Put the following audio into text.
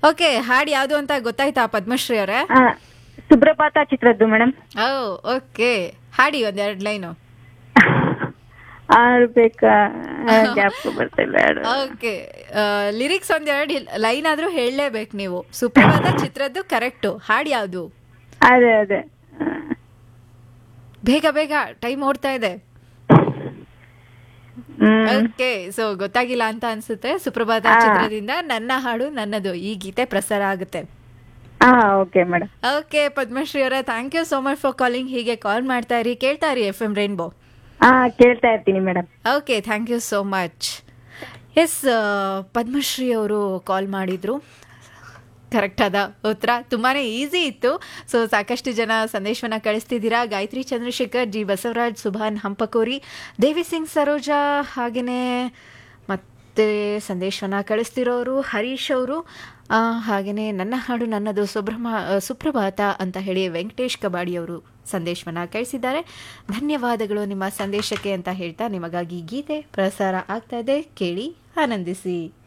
Okay ಹಾಡು ಯಾವುದು ಅಂತ ಗೊತ್ತಾಯ್ತಾ ಪದ್ಮಶ್ರೀ ಅವರೇ ಆ, ಸುಪ್ರಭಾತ ಚಿತ್ರದ್ದು ಮೇಡಮ್ ಓ ಓಕೆ ಹಾಡಿ ಒಂದೆರಡು ಲೈನು ಆರು ಬೇಕಾ ಜ್ಞಾಪಕ ಬರ್ತಿಲ್ಲ ಎರಡು. ಓಕೆ ಲಿರಿಕ್ಸ್ ಒಂದೆರಡು ಲೈನ್ ಆದ್ರೂ ಹೇಳಲೇಬೇಕು ನೀವು ಸುಪ್ರಭಾತ ಚಿತ್ರದ್ದು ಕರೆಕ್ಟು ಹಾಡು ಯಾವುದು ಅದೇ ಅದೇ ಆ, ಬೇಗ ಬೇಗ ಟೈಮ್ ಓಡ್ತಾ ಇದೆ ಹ್ಮ್ ಓಕೆ ಸೊ ಗೊತ್ತಾಗಿಲ್ಲ ಅಂತ ಅನ್ಸುತ್ತೆ ಸುಪ್ರಭಾತ ಆ. ಚಿತ್ರದಿಂದ ನನ್ನ ಹಾಡು ನನ್ನದು ಈ ಗೀತೆ ಪ್ರಸಾರ ಆಗುತ್ತೆ ಹಾ ಓಕೆ ಮೇಡಮ್ ಓಕೆ ಪದ್ಮಶ್ರೀ ಅವರೇ thank you so much for calling ಹೀಗೆ ಕಾಲ್ ಮಾಡ್ತಾ ಇರಿ ಕೇಳ್ತಾ ಇರಿ ಎಫ್ ಎಂ ರೈನ್ಬೋ ಹಾ ಕೇಳ್ತಾ ಇರ್ತೀನಿ madam okay thank you so much yes Padmashree ಅವರು ಕಾಲ್ ಮಾಡಿದರು ಕರೆಕ್ಟಾದ ಉತ್ತರ ತುಂಬಾ ಈಸಿ ಇತ್ತು ಸೊ ಸಾಕಷ್ಟು ಜನ ಸಂದೇಶವನ್ನು ಕಳಿಸ್ತಿದ್ದೀರಾ ಗಾಯತ್ರಿ ಚಂದ್ರಶೇಖರ್ ಜಿ ಬಸವರಾಜ್ ಸುಭಾನ್ ಹಂಪಕೋರಿ ದೇವಿ ಸಿಂಗ್ ಸರೋಜಾ ಹಾಗೆಯೇ ಮತ್ತೆ ಸಂದೇಶವನ್ನು ಕಳಿಸ್ತಿರೋರು ಹರೀಶ್ ಅವರು ಹಾಗೆಯೇ ನನ್ನ ಹಾಡು ನನ್ನದು ಸುಬ್ರಹ್ಮ ಆ, ಸುಪ್ರಭಾತ ಅಂತ ಹೇಳಿ ವೆಂಕಟೇಶ್ ಕಬಾಡಿ ಅವರು ಸಂದೇಶವನ್ನು ಕಳಿಸಿದ್ದಾರೆ ಧನ್ಯವಾದಗಳು ನಿಮ್ಮ ಸಂದೇಶಕ್ಕೆ ಅಂತ ಹೇಳ್ತಾ ನಿಮಗಾಗಿ ಗೀತೆ ಪ್ರಸಾರ ಆಗ್ತಾ ಇದೆ ಕೇಳಿ ಆನಂದಿಸಿ